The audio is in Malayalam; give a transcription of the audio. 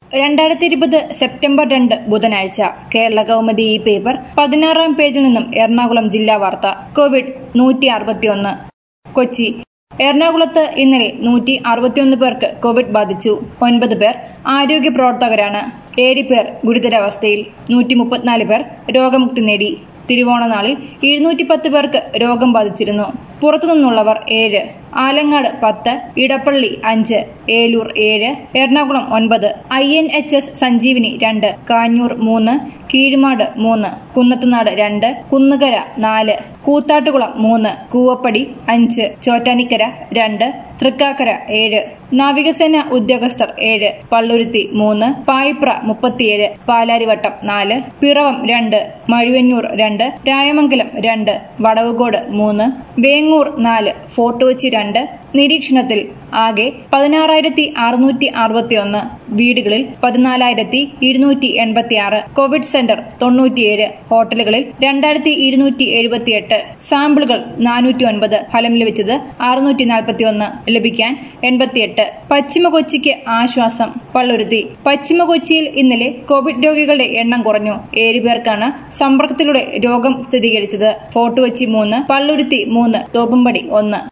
രണ്ടായിരത്തി ഇരുപത് സെപ്റ്റംബർ രണ്ട് ബുധനാഴ്ച കേരള കൗമുദി ഈ പേപ്പർ പതിനാറാം പേജിൽ നിന്നും എറണാകുളം ജില്ലാ വാർത്ത കോവിഡ് നൂറ്റി അറുപത്തിയൊന്ന് കൊച്ചി എറണാകുളത്ത് ഇന്നലെ നൂറ്റി അറുപത്തിയൊന്ന് പേർക്ക് കോവിഡ് ബാധിച്ചു ഒൻപത് പേർ ആരോഗ്യ പ്രവർത്തകരാണ് ഏഴ് പേർ ഗുരുതരാവസ്ഥയിൽ നൂറ്റി മുപ്പത്തിനാല് പേർ രോഗമുക്തി നേടി തിരുവോണനാളിൽ ഇരുന്നൂറ്റി പത്ത് പേർക്ക് രോഗം ബാധിച്ചിരുന്നു പുറത്തുനിന്നുള്ളവർ ഏഴ് ആലങ്ങാട് പത്ത് ഇടപ്പള്ളി അഞ്ച് ഏലൂർ ഏഴ് എറണാകുളം ഒൻപത് I N H S Sanjeevani രണ്ട് കാഞ്ഞൂർ മൂന്ന് കീഴ്മാട് മൂന്ന് കുന്നത്തുനാട് രണ്ട് കുന്നുകര നാല് കൂത്താട്ടുകുളം മൂന്ന് കൂവപ്പടി അഞ്ച് ചോറ്റാനിക്കര രണ്ട് തൃക്കാക്കര ഏഴ് നാവികസേന ഉദ്യോഗസ്ഥർ ഏഴ് പള്ളുരുത്തി മൂന്ന് പായിപ്ര മുപ്പത്തിയേഴ് പാലാരിവട്ടം നാല് പിറവം രണ്ട് മഴുവന്നൂർ രണ്ട് രായമംഗലം രണ്ട് വടവുകോട് മൂന്ന് വേങ്ങൂർ നാല് ഫോർട്ട് കൊച്ചി രണ്ട് നിരീക്ഷണത്തിൽ ആകെ പതിനാറായിരത്തി അറുന്നൂറ്റി അറുപത്തി ഒന്ന് വീടുകളിൽ പതിനാലായിരത്തി ഇരുന്നൂറ്റി എൺപത്തി ആറ് കോവിഡ് സെന്റർ തൊണ്ണൂറ്റിയേഴ് ഹോട്ടലുകളിൽ രണ്ടായിരത്തി ഇരുന്നൂറ്റി എഴുപത്തിയെട്ട് സാമ്പിളുകൾ നാനൂറ്റി ഒൻപത് ഫലം ലഭിച്ചത് അറുന്നൂറ്റി നാൽപ്പത്തി ഒന്ന് ലഭിക്കാൻ എൺപത്തിയെട്ട് പശ്ചിമ കൊച്ചിക്ക് ആശ്വാസം പള്ളുരുത്തി പശ്ചിമ കൊച്ചിയിൽ ഇന്നലെ കോവിഡ് രോഗികളുടെ എണ്ണം കുറഞ്ഞു ഏഴ് പേർക്കാണ് സമ്പർക്കത്തിലൂടെ രോഗം സ്ഥിരീകരിച്ചത് ഫോർട്ട് കൊച്ചി മൂന്ന് പള്ളുരുത്തി മൂന്ന് തോപ്പുംപടി ഒന്ന്